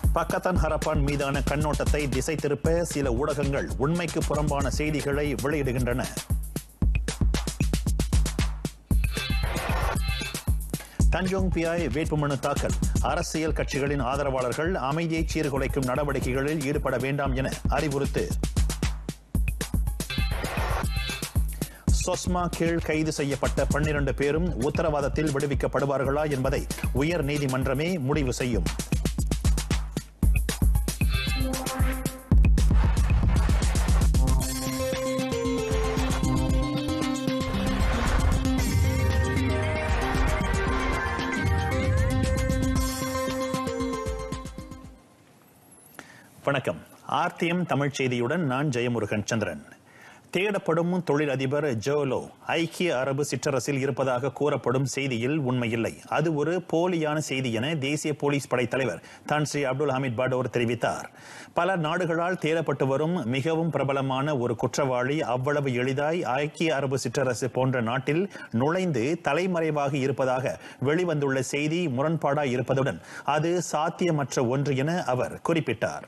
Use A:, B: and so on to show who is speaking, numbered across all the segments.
A: Pakatan Harapan மீதான கண்ணோட்டத்தை திசை திருப்ப சில ஊடகங்கள் உண்மைக்கு புறம்பான செய்திகளை வெளியிடுகின்றன தஞ்சோங் பியாய் வேட்புமனு தாக்கல் அரசியல் கட்சிகளின் ஆதரவாளர்கள் அமைதியை சீர்குலைக்கும் நடவடிக்கைகளில் ஈடுபட வேண்டாம் என அறிவுறுத்து சொஸ்மா கீழ் கைது செய்யப்பட்ட பன்னிரண்டு பேரும் உத்தரவாதத்தில் விடுவிக்கப்படுவார்களா என்பதை உயர் நீதிமன்றமே முடிவு செய்யும் வணக்கம் ஆர்டிஎம் தமிழ் செய்தியுடன் நான் ஜெயமுருகன் சந்திரன் தேடப்படும் தொழிலதிபர் ஜோலோ ஐக்கிய அரபு சிற்றரசில் இருப்பதாக கூறப்படும் செய்தியில் உண்மையில்லை அது ஒரு போலியான செய்தி என தேசிய போலீஸ் படை தலைவர் தான் ஸ்ரீ அப்துல் ஹமீத் பாடோர் தெரிவித்தார் பல நாடுகளால் தேடப்பட்டு வரும் மிகவும் பிரபலமான ஒரு குற்றவாளி அவ்வளவு எளிதாய் ஐக்கிய அரபு சிற்றரசு போன்ற நாட்டில் நுழைந்து தலைமறைவாக இருப்பதாக வெளிவந்துள்ள செய்தி முரண்பாடாய் இருப்பதுடன் அது சாத்தியமற்ற ஒன்று என அவர் குறிப்பிட்டார்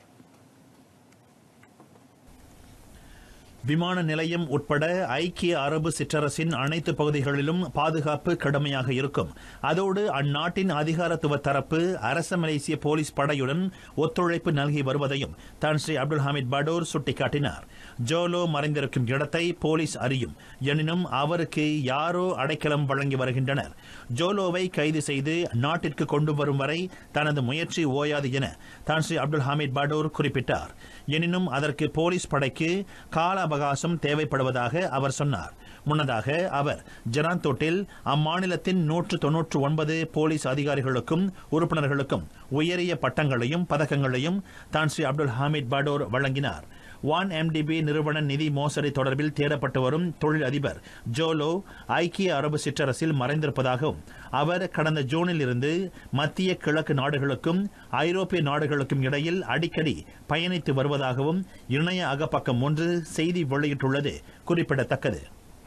A: விமான நிலையம் உட்பட ஐக்கிய அரபு சிற்றரசின் அனைத்து பகுதிகளிலும் பாதுகாப்பு கடுமையாக இருக்கும் அதோடு அந்நாட்டின் அதிகாரத்துவ தரப்பு அரச மலேசிய போலீஸ் படையுடன் ஒத்துழைப்பு நல்கி வருவதையும் தான் ஸ்ரீ அப்துல் ஹமீத் படோர் சுட்டிக்காட்டினார் ஜோலோ மறைந்திருக்கும் இடத்தை போலீஸ் அறியும் எனினும் அவருக்கு யாரோ அடைக்கலம் வழங்கி வருகின்றனர் ஜோலோவை கைது செய்து நாட்டிற்கு கொண்டு வரும் வரை தனது முயற்சி ஓயாது என தான் ஸ்ரீ அப்துல் ஹமீத் படோர் குறிப்பிட்டார் எனினும் அதற்கு போலீஸ் படைக்கு கால அவகாசம் தேவைப்படுவதாக அவர் சொன்னார் முன்னதாக அவர் ஜனாந்தோட்டில் அம்மாநிலத்தின் நூற்று தொன்னூற்று ஒன்பது போலீஸ் அதிகாரிகளுக்கும் உறுப்பினர்களுக்கும் உயரிய பட்டங்களையும் பதக்கங்களையும் தான் ஸ்ரீ அப்துல் ஹமீத் படோர் வழங்கினார் ஒன் எம்டிபி நிறுவன நிதி மோசடி தொடர்பில் தேடப்பட்டு வரும் தொழில் அதிபர் ஜோலோ ஐக்கிய அரபு சிற்றரசில் மறைந்திருப்பதாகவும் அவர் கடந்த ஜூனில் இருந்து மத்திய கிழக்கு நாடுகளுக்கும் ஐரோப்பிய நாடுகளுக்கும் இடையில் அடிக்கடி பயணித்து வருவதாகவும் இணைய அகப்பக்கம் ஒன்று செய்தி வெளியிட்டுள்ளது குறிப்பிடத்தக்கது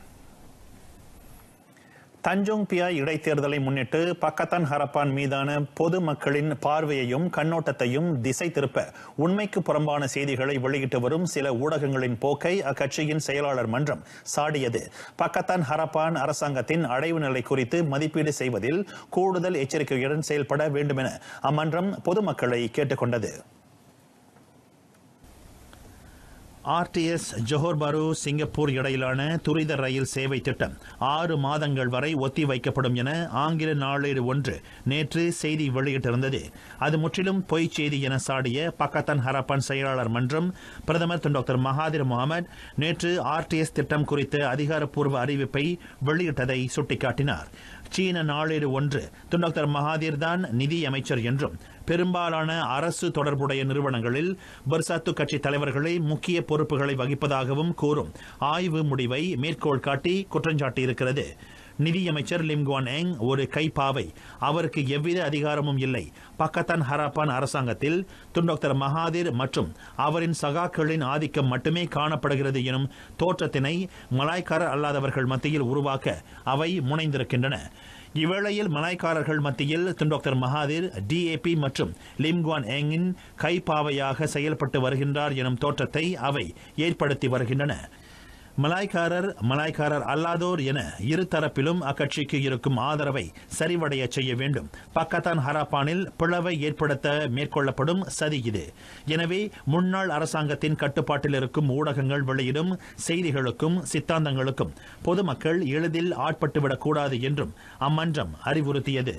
A: தஞ்சோங் பியாய் இடைத்தேர்தலை முன்னிட்டு பக்கத்தான் ஹரப்பான் மீதான பொது மக்களின் பார்வையையும் கண்ணோட்டத்தையும் திசை திருப்ப உண்மைக்கு புறம்பான செய்திகளை வெளியிட்டு வரும் சில ஊடகங்களின் போக்கை அக்கட்சியின் செயலாளர் மன்றம் சாடியது பக்கத்தான் ஹரப்பான் அரசாங்கத்தின் அடைவு நிலை குறித்து மதிப்பீடு செய்வதில் கூடுதல் எச்சரிக்கையுடன் செயல்பட வேண்டும் என அம்மன்றம் பொதுமக்களை கேட்டுக்கொண்டது ஆர்டிஎஸ் ஜோஹர் பாரு சிங்கப்பூர் இடையிலான துரித ரயில் சேவை திட்டம் ஆறு மாதங்கள் வரை ஒத்தி வைக்கப்படும் என ஆங்கில நாளேடு ஒன்று நேற்று செய்தி வெளியிட்டிருந்தது அது முற்றிலும் பொய் செய்தி என சாடிய பக்கத்தான் ஹரப்பான் செயலாளர் மன்றம் பிரதமர் திரு டாக்டர் மகாதிர் முகமது நேற்று ஆர்டிஎஸ் திட்டம் குறித்த அதிகாரப்பூர்வ அறிவிப்பை வெளியிட்டதை சுட்டிக்காட்டினார் சீன நாளேடு ஒன்று திரு டாக்டர் மகாதீர் தான் நிதி அமைச்சர் என்றும் பெரும்பாலான அரசு தொடர்புடைய நிறுவனங்களில் பர்சாத்து கட்சி தலைவர்களை முக்கிய பொறுப்புகளை வகிப்பதாகவும் கூறும் ஆய்வு முடிவை மேற்கோள் காட்டி குற்றஞ்சாட்டியிருக்கிறது நிதியமைச்சர் லிம்குவான் எங் ஒரு கைப்பாவை அவருக்கு எவ்வித அதிகாரமும் இல்லை பக்கத்தான் ஹராப்பான் அரசாங்கத்தில் துன் டாக்டர் மகாதீர் மற்றும் அவரின் சகாக்களின் ஆதிக்கம் மட்டுமே காணப்படுகிறது எனும் தோற்றத்தினை மலாய்க்காரர் அல்லாதவர்கள் மத்தியில் உருவாக்க அவை முனைந்திருக்கின்றன இவ்வேளையில் மலாய்க்காரர்கள் மத்தியில் துன் டாக்டர் மகாதீர் டிஏபி மற்றும் லிம்குவான் எங்கின் கைப்பாவையாக செயல்பட்டு வருகின்றார் எனும் தோற்றத்தை அவை ஏற்படுத்தி வருகின்றன மலாய்க்காரர் மலாய்க்காரர் அல்லாதோர் என இரு தரப்பிலும் அக்கட்சிக்கு இருக்கும் ஆதரவை சரிவடைய செய்ய வேண்டும் பக்கத்தான் ஹராப்பானில் பிளவை ஏற்படுத்த மேற்கொள்ளப்படும் சதி இது எனவே முன்னாள் அரசாங்கத்தின் கட்டுப்பாட்டில் இருக்கும் ஊடகங்கள் வெளியிடும் செய்திகளுக்கும் சித்தாந்தங்களுக்கும் பொதுமக்கள் எளிதில் ஆட்பட்டுவிடக்கூடாது என்றும் அம்மன்றம் அறிவுறுத்தியது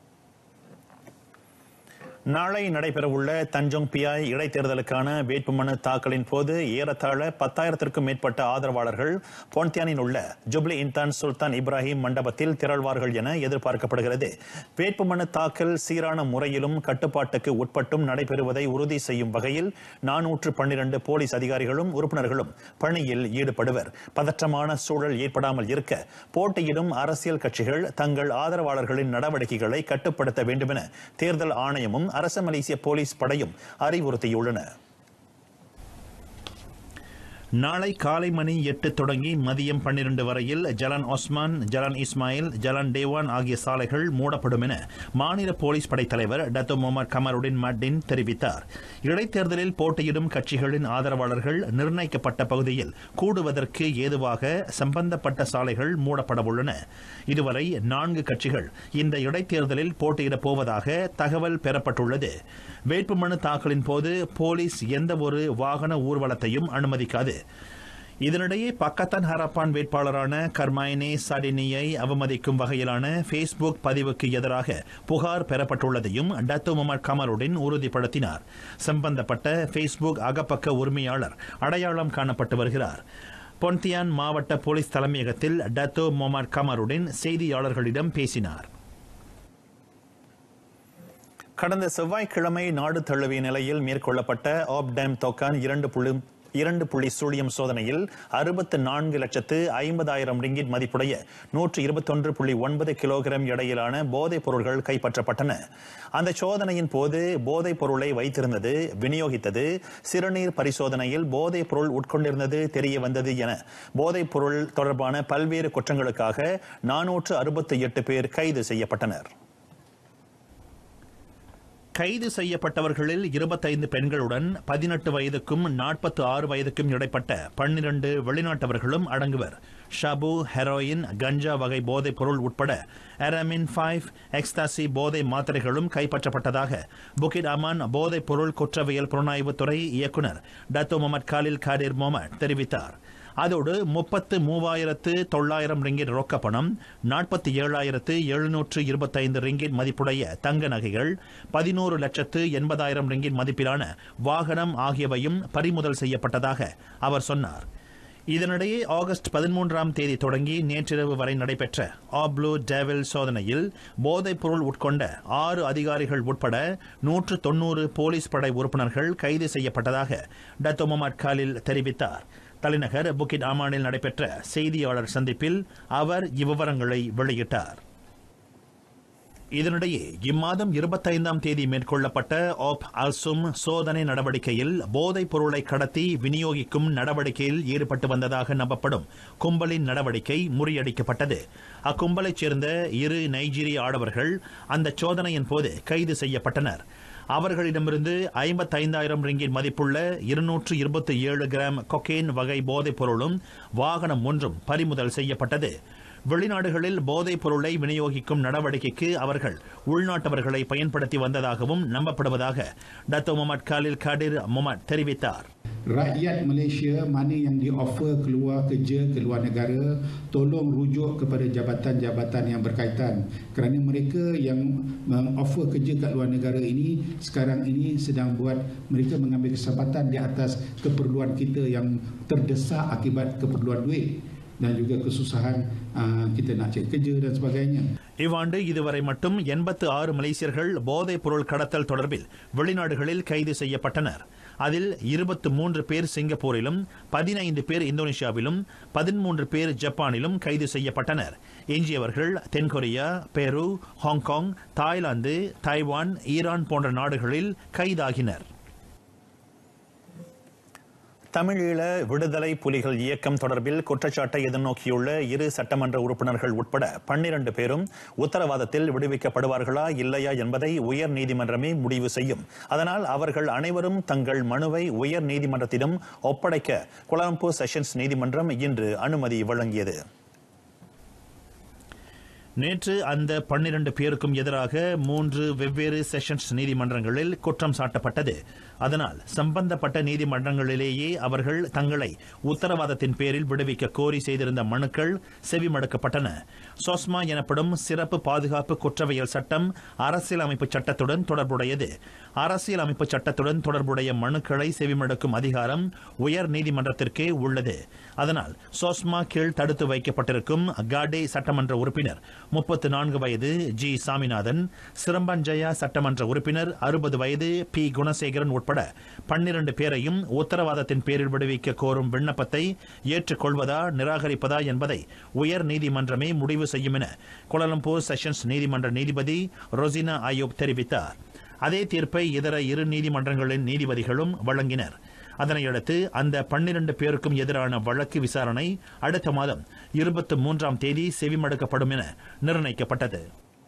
A: நாளை நடைபெறவுள்ள தஞ்சோங் பியாய் இடைத்தேர்தலுக்கான வேட்புமனு தாக்கலின் போது ஏறத்தாழ பத்தாயிரத்திற்கும் மேற்பட்ட ஆதரவாளர்கள் பொன்தியானில் உள்ள ஜுப்லி இன்தான் சுல்தான் இப்ராஹிம் மண்டபத்தில் திரள்வார்கள் என எதிர்பார்க்கப்படுகிறது வேட்புமனு தாக்கல் சீரான முறையிலும் கட்டுப்பாட்டுக்கு உட்பட்டும் நடைபெறுவதை உறுதி செய்யும் வகையில் நானூற்று பன்னிரண்டு போலீஸ் அதிகாரிகளும் உறுப்பினர்களும் பணியில் ஈடுபடுவர் பதற்றமான சூழல் ஏற்படாமல் இருக்க போட்டியிடும் அரசியல் கட்சிகள் தங்கள் ஆதரவாளர்களின் நடவடிக்கைகளை கட்டுப்படுத்த வேண்டும் என தேர்தல் ஆணையமும் அரச மலேசிய போலீஸ் படையும் அறிவுறுத்தியுள்ளன நாளை காலை மணி எட்டு தொடங்கி மதியம் பன்னிரண்டு வரையில் ஜலான் ஒஸ்மான் ஜலான் இஸ்மாயில் ஜலான் டேவான் ஆகிய சாலைகள் மூடப்படும் என மாநில போலீஸ் படைத்தலைவர் டத்தோ முகமது கமருடின் மட்டின் தெரிவித்தார் இடைத்தேர்தலில் போட்டியிடும் கட்சிகளின் ஆதரவாளர்கள் நிர்ணயிக்கப்பட்ட பகுதியில் கூடுவதற்கு ஏதுவாக சம்பந்தப்பட்ட சாலைகள் மூடப்படவுள்ளன இதுவரை நான்கு கட்சிகள் இந்த இடைத்தேர்தலில் போட்டியிடப் போவதாக தகவல் பெறப்பட்டுள்ளது வேட்புமனு தாக்கலின் போது போலீஸ் எந்த ஒரு வாகன ஊர்வலத்தையும் அனுமதிக்காது இதனிடையே பக்கத்தான் ஹரப்பான் வேட்பாளரான கர்மாயினே சடினியை அவமதிக்கும் வகையிலான ஃபேஸ்புக் பதிவுக்கு எதிராக புகார் பெறப்பட்டுள்ளதையும் டத்து முகமது கமருடன் உறுதிப்படுத்தினார் சம்பந்தப்பட்ட ஃபேஸ்புக் அகப்பக்க உரிமையாளர் அடையாளம் காணப்பட்டு வருகிறார் பொன்தியான் மாவட்ட போலீஸ் தலைமையகத்தில் டத்தோ முகமது கமருடன் செய்தியாளர்களிடம் பேசினார் கடந்த செவ்வாய்க்கிழமை நாடு தழுவிய நிலையில் மேற்கொள்ளப்பட்ட ஆப் டேம் தொக்கான் இரண்டு புள்ளி இரண்டு புள்ளி சூழியம் சோதனையில் அறுபத்து நான்கு லட்சத்து ஐம்பதாயிரம் ரிங்கிட் மதிப்புடைய நூற்று இருபத்தொன்று புள்ளி ஒன்பது கிலோகிராம் எடையிலான போதைப் பொருள்கள் கைப்பற்றப்பட்டன அந்த சோதனையின் போது போதைப் பொருளை வைத்திருந்தது விநியோகித்தது சிறுநீர் பரிசோதனையில் போதைப் பொருள் உட்கொண்டிருந்தது தெரிய வந்தது என போதைப் பொருள் தொடர்பான பல்வேறு குற்றங்களுக்காக நானூற்று அறுபத்தி எட்டு பேர் கைது செய்யப்பட்டனர் கைது செய்யப்பட்டவர்களில் இருபத்தைந்து பெண்களுடன் பதினெட்டு வயதுக்கும் நாற்பத்தி ஆறு வயதுக்கும் இடைப்பட்ட பன்னிரண்டு வெளிநாட்டவர்களும் அடங்குவர் ஷபு ஹெரோயின் கஞ்சா வகை போதைப் பொருள் உட்பட அரமின் ஃபைவ் எக்ஸ்தாசி போதை மாத்திரைகளும் கைப்பற்றப்பட்டதாக புகிட் அமான் போதைப் பொருள் குற்றவியல் புலனாய்வுத்துறை இயக்குநர் டத்தோ முகமது காலில் காடிர் மொமட் தெரிவித்தார் அதோடு முப்பத்து மூவாயிரத்து தொள்ளாயிரம் ரிங்கிட் ரொக்க பணம் நாற்பத்தி ஏழாயிரத்து எழுநூற்று இருபத்தைந்து ரிங்கிட் மதிப்புடைய தங்க நகைகள் பதினோரு லட்சத்து எண்பதாயிரம் ரிங்கிட் மதிப்பிலான வாகனம் ஆகியவையும் பறிமுதல் செய்யப்பட்டதாக அவர் சொன்னார் இதனிடையே ஆகஸ்ட் பதிமூன்றாம் தேதி தொடங்கி நேற்றிரவு வரை நடைபெற்ற ஆப்ளூ டேவில் சோதனையில் போதைப் பொருள் உட்கொண்ட ஆறு அதிகாரிகள் உட்பட நூற்று தொன்னூறு போலீஸ் படை உறுப்பினர்கள் கைது செய்யப்பட்டதாக டத்தோ முகமது காலில் தெரிவித்தார் தலைநகர் புக்கிட் ஆமானில் நடைபெற்ற செய்தியாளர் சந்திப்பில் அவர் இவ்விவரங்களை வெளியிட்டார் இதனிடையே இம்மாதம் இருபத்தைந்தாம் தேதி மேற்கொள்ளப்பட்ட ஆப் அல்சும் சோதனை நடவடிக்கையில் போதைப் பொருளை கடத்தி விநியோகிக்கும் நடவடிக்கையில் ஈடுபட்டு வந்ததாக நம்பப்படும் கும்பலின் நடவடிக்கை முறியடிக்கப்பட்டது அக்கும்பலைச் சேர்ந்த இரு நைஜீரிய ஆடவர்கள் அந்த சோதனையின் போது கைது செய்யப்பட்டனர் அவர்களிடமிருந்து ஐம்பத்தைந்தாயிரம் ரிங்கிட் மதிப்புள்ள இருநூற்று இருபத்தி ஏழு கிராம் கொக்கேன் வகை போதைப் பொருளும் வாகனம் ஒன்றும் பறிமுதல் செய்யப்பட்டது வெளிநாடுகளில் போதைப் பொருளை விநியோகிக்கும் நடவடிக்கைக்கு அவர்கள் உள்நாட்டவர்களை பயன்படுத்தி வந்ததாகவும் நம்பப்படுவதாக டத்தோ முகமது காலில் காடிர் முகமது தெரிவித்தார்
B: rakyat Malaysia mana yang di offer keluar kerja ke luar negara tolong rujuk kepada jabatan-jabatan yang berkaitan kerana mereka yang offer kerja kat luar negara ini sekarang ini sedang buat mereka mengambil kesempatan di atas keperluan kita yang terdesak akibat keperluan duit dan juga kesusahan uh, kita nak cari kerja dan sebagainya
A: இவ்வாண்டு இதுவரை மட்டும் எண்பத்து ஆறு மலேசியர்கள் போதைப் பொருள் கடத்தல் தொடர்பில் வெளிநாடுகளில் கைது செய்யப்பட்டனர் அதில் இருபத்து மூன்று பேர் சிங்கப்பூரிலும் பதினைந்து பேர் இந்தோனேஷியாவிலும் பதிமூன்று பேர் ஜப்பானிலும் கைது செய்யப்பட்டனர் எஞ்சியவர்கள் தென்கொரியா பெரு ஹாங்காங் தாய்லாந்து தாய்வான் ஈரான் போன்ற நாடுகளில் கைதாகினர் தமிழீழ விடுதலை புலிகள் இயக்கம் தொடர்பில் குற்றச்சாட்டை எதிர்நோக்கியுள்ள இரு சட்டமன்ற உறுப்பினர்கள் உட்பட பன்னிரண்டு பேரும் உத்தரவாதத்தில் விடுவிக்கப்படுவார்களா இல்லையா என்பதை உயர் நீதிமன்றமே முடிவு செய்யும் அதனால் அவர்கள் அனைவரும் தங்கள் மனுவை உயர் நீதிமன்றத்திடம் ஒப்படைக்க கொலம்போ செஷன்ஸ் நீதிமன்றம் இன்று அனுமதி வழங்கியது நேற்று அந்த பன்னிரண்டு பேருக்கும் எதிராக மூன்று வெவ்வேறு செஷன்ஸ் நீதிமன்றங்களில் குற்றம் சாட்டப்பட்டது அதனால் சம்பந்தப்பட்ட நீதிமன்றங்களிலேயே அவர்கள் தங்களை உத்தரவாதத்தின் பேரில் விடுவிக்க கோரி செய்திருந்த மனுக்கள் செவிமடுக்கப்பட்டன சோஸ்மா எனப்படும் சிறப்பு பாதுகாப்பு குற்றவியல் சட்டம் அரசியலமைப்பு சட்டத்துடன் தொடர்புடையது அரசியலமைப்பு சட்டத்துடன் தொடர்புடைய மனுக்களை செவிமடுக்கும் அதிகாரம் உயர் நீதிமன்றத்திற்கே உள்ளது அதனால் சோஸ்மா கீழ் தடுத்து வைக்கப்பட்டிருக்கும் காடே சட்டமன்ற உறுப்பினர் முப்பத்து நான்கு வயது ஜி சாமிநாதன் சிரம்பஞ்சயா சட்டமன்ற உறுப்பினர் அறுபது வயது பி குணசேகரன் உட்பட பன்னிரண்டு பேரையும் உத்தரவாதத்தின் பேரில் விடுவிக்க கோரும் விண்ணப்பத்தை ஏற்றுக்கொள்வதா நிராகரிப்பதா என்பதை உயர் நீதிமன்றமே முடிவு செய்யும் என கோலலம்பூர் செஷன்ஸ் நீதிமன்ற நீதிபதி ரொசினா ஆயோப் தெரிவித்தார் அதே தீர்ப்பை இதர இரு நீதிமன்றங்களின் நீதிபதிகளும் வழங்கினர் அதனையடுத்து அந்த பன்னிரண்டு பேருக்கும் எதிரான வழக்கு விசாரணை அடுத்த மாதம் இருபத்தி மூன்றாம் தேதி செவிமடுக்கப்படும் என நிர்ணயிக்கப்பட்டது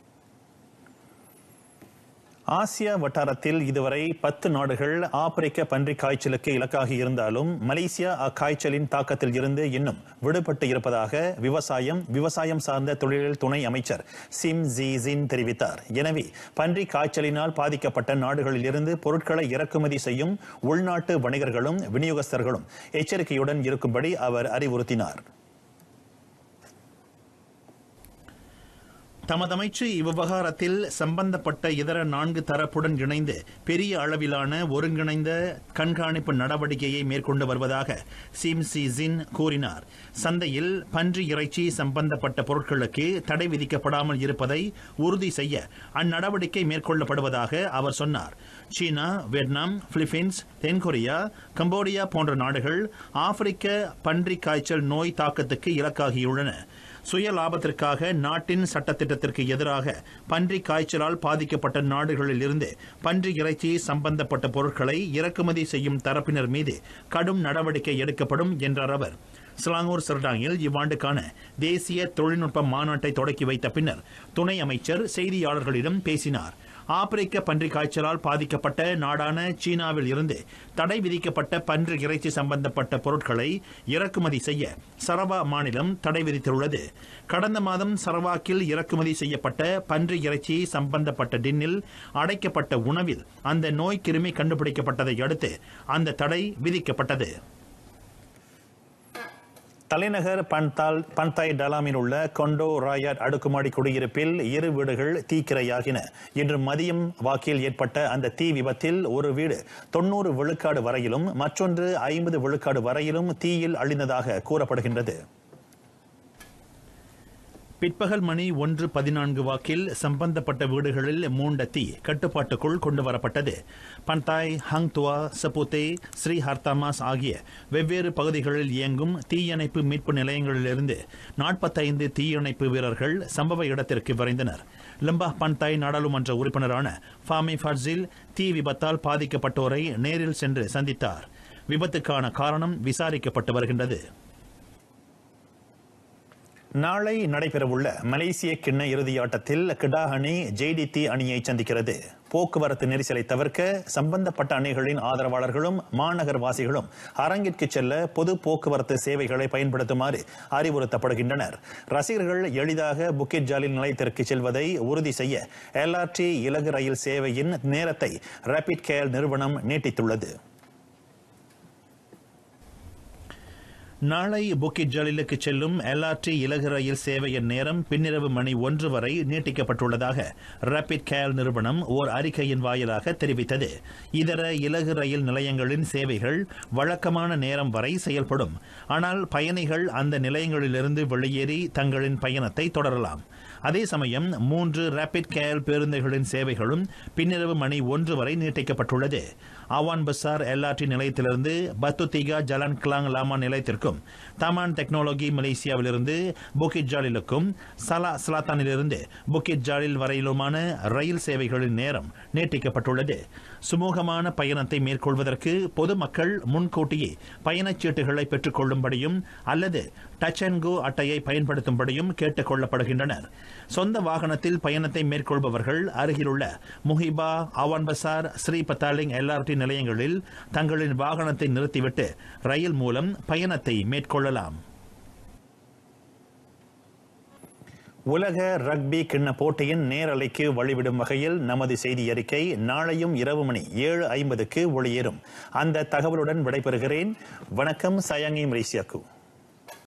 A: ஆசியா வட்டாரத்தில் இதுவரை பத்து நாடுகள் ஆப்பிரிக்க பன்றி காய்ச்சலுக்கு இலக்காகி இருந்தாலும் மலேசியா அக்காய்ச்சலின் தாக்கத்தில் இருந்து இன்னும் விடுபட்டு இருப்பதாக விவசாயம் விவசாயம் சார்ந்த தொழில்கள் துணை அமைச்சர் சிம் ஜின் தெரிவித்தார் எனவே பன்றி காய்ச்சலினால் பாதிக்கப்பட்ட நாடுகளில் இருந்து பொருட்களை இறக்குமதி செய்யும் உள்நாட்டு வணிகர்களும் விநியோகஸ்தர்களும் எச்சரிக்கையுடன் இருக்கும்படி அவர் அறிவுறுத்தினார் தமது அமைச்சு இவ்விவகாரத்தில் சம்பந்தப்பட்ட இதர நான்கு தரப்புடன் இணைந்து பெரிய அளவிலான ஒருங்கிணைந்த கண்காணிப்பு நடவடிக்கையை மேற்கொண்டு வருவதாக சிம் சி ஜின் கூறினார் சந்தையில் பன்றி இறைச்சி சம்பந்தப்பட்ட பொருட்களுக்கு தடை விதிக்கப்படாமல் இருப்பதை உறுதி செய்ய அந்நடவடிக்கை மேற்கொள்ளப்படுவதாக அவர் சொன்னார் சீனா வியட்நாம் பிலிப்பீன்ஸ் தென்கொரியா கம்போடியா போன்ற நாடுகள் ஆப்பிரிக்க பன்றி காய்ச்சல் நோய் தாக்கத்துக்கு இலக்காகியுள்ளன சுய லாபத்திற்காக நாட்டின் சட்டத்திட்டத்திற்கு எதிராக பன்றி காய்ச்சலால் பாதிக்கப்பட்ட நாடுகளில் இருந்து பன்றி இறைச்சி சம்பந்தப்பட்ட பொருட்களை இறக்குமதி செய்யும் தரப்பினர் மீது கடும் நடவடிக்கை எடுக்கப்படும் என்றார் அவர் சிலாங்கூர் சிறடாங்கில் இவ்வாண்டுக்கான தேசிய தொழில்நுட்ப மாநாட்டை தொடக்கி வைத்த பின்னர் துணை அமைச்சர் செய்தியாளர்களிடம் பேசினார் ஆப்பிரிக்க பன்றி காய்ச்சலால் பாதிக்கப்பட்ட நாடான சீனாவில் இருந்து தடை விதிக்கப்பட்ட பன்றி இறைச்சி சம்பந்தப்பட்ட பொருட்களை இறக்குமதி செய்ய சரவா மாநிலம் தடை விதித்துள்ளது கடந்த மாதம் சரவாக்கில் இறக்குமதி செய்யப்பட்ட பன்றி இறைச்சி சம்பந்தப்பட்ட டின்னில் அடைக்கப்பட்ட உணவில் அந்த நோய் கிருமி கண்டுபிடிக்கப்பட்டதை அடுத்து அந்த தடை விதிக்கப்பட்டது தலைநகர் பன்தால் பன்தாய் டலாமில் உள்ள கொண்டோ ராயாட் அடுக்குமாடி குடியிருப்பில் இரு வீடுகள் தீக்கிரையாகின இன்று மதியம் வாக்கில் ஏற்பட்ட அந்த தீ விபத்தில் ஒரு வீடு தொன்னூறு விழுக்காடு வரையிலும் மற்றொன்று ஐம்பது விழுக்காடு வரையிலும் தீயில் அழிந்ததாக கூறப்படுகின்றது பிற்பகல் மணி ஒன்று பதினான்கு வாக்கில் சம்பந்தப்பட்ட வீடுகளில் மூண்ட தீ கட்டுப்பாட்டுக்குள் கொண்டு வரப்பட்டது பந்தாய் ஹங்துவா சபுத்தே ஸ்ரீ ஹர்தாமாஸ் ஆகிய வெவ்வேறு பகுதிகளில் இயங்கும் தீயணைப்பு மீட்பு நிலையங்களிலிருந்து நாற்பத்தைந்து தீயணைப்பு வீரர்கள் சம்பவ இடத்திற்கு விரைந்தனர் லிம்பா பந்தாய் நாடாளுமன்ற உறுப்பினரான ஃபாமி ஃபர்ஜில் தீ விபத்தால் பாதிக்கப்பட்டோரை நேரில் சென்று சந்தித்தார் விபத்துக்கான காரணம் விசாரிக்கப்பட்டு வருகின்றது நாளை நடைபெறவுள்ள மலேசிய கிண்ண இறுதியாட்டத்தில் கிடா அணி ஜேடிடி அணியை சந்திக்கிறது போக்குவரத்து நெரிசலை தவிர்க்க சம்பந்தப்பட்ட அணிகளின் ஆதரவாளர்களும் மாநகர்வாசிகளும் அரங்கிற்கு செல்ல பொது போக்குவரத்து சேவைகளை பயன்படுத்துமாறு அறிவுறுத்தப்படுகின்றனர் ரசிகர்கள் எளிதாக புக்கிட் ஜாலில் நிலையத்திற்கு செல்வதை உறுதி செய்ய எல்ஆர்டி இலகு ரயில் சேவையின் நேரத்தை ரேபிட் கேர் நிறுவனம் நீட்டித்துள்ளது நாளை புக்கிட் ஜலிலுக்கு செல்லும் எல்ஆர்டி இலகு ரயில் சேவையின் நேரம் பின்னிரவு மணி ஒன்று வரை நீட்டிக்கப்பட்டுள்ளதாக ரேபிட் கேர் நிறுவனம் ஓர் அறிக்கையின் வாயிலாக தெரிவித்தது இதர இலகு ரயில் நிலையங்களின் சேவைகள் வழக்கமான நேரம் வரை செயல்படும் ஆனால் பயணிகள் அந்த நிலையங்களிலிருந்து வெளியேறி தங்களின் பயணத்தை தொடரலாம் அதே சமயம் மூன்று ரேபிட் கேர் பேருந்துகளின் சேவைகளும் பின்னிரவு மணி ஒன்று வரை நீட்டிக்கப்பட்டுள்ளது அவான் பசார் எல்ஆர்டி நிலையத்திலிருந்து பத்துதிகா ஜலான் கிளாங் லாமா நிலையத்திற்கும் தமான் டெக்னாலஜி மலேசியாவிலிருந்து புக்கிட் ஜாலிலுக்கும் சலா சலாத்தானிலிருந்து புக்கிட் ஜாலில் வரையிலுமான ரயில் சேவைகளின் நேரம் நீட்டிக்கப்பட்டுள்ளது சுமூகமான பயணத்தை மேற்கொள்வதற்கு பொதுமக்கள் முன்கூட்டியே பயணச்சீட்டுகளை பெற்றுக் கொள்ளும்படியும் அல்லது டச் அண்ட் கோ அட்டையை பயன்படுத்தும்படியும் கேட்டுக் கொள்ளப்படுகின்றனர் சொந்த வாகனத்தில் பயணத்தை மேற்கொள்பவர்கள் அருகிலுள்ள Muhibbah Awan Besar Sri Petaling LRT நிலையங்களில் தங்களின் வாகனத்தை நிறுத்திவிட்டு ரயில் மூலம் பயணத்தை மேற்கொள்ளலாம் உலக ரக்பி கிண்ண போட்டியின் நேரலைக்கு வழிவிடும் வகையில் நமது செய்தி அறிக்கை நாளையும் இரவு மணி ஏழு ஐம்பதுக்கு ஒளியேறும் அந்த தகவலுடன் விடைபெறுகிறேன் வணக்கம் சயாங்கி மலேசியாக்கு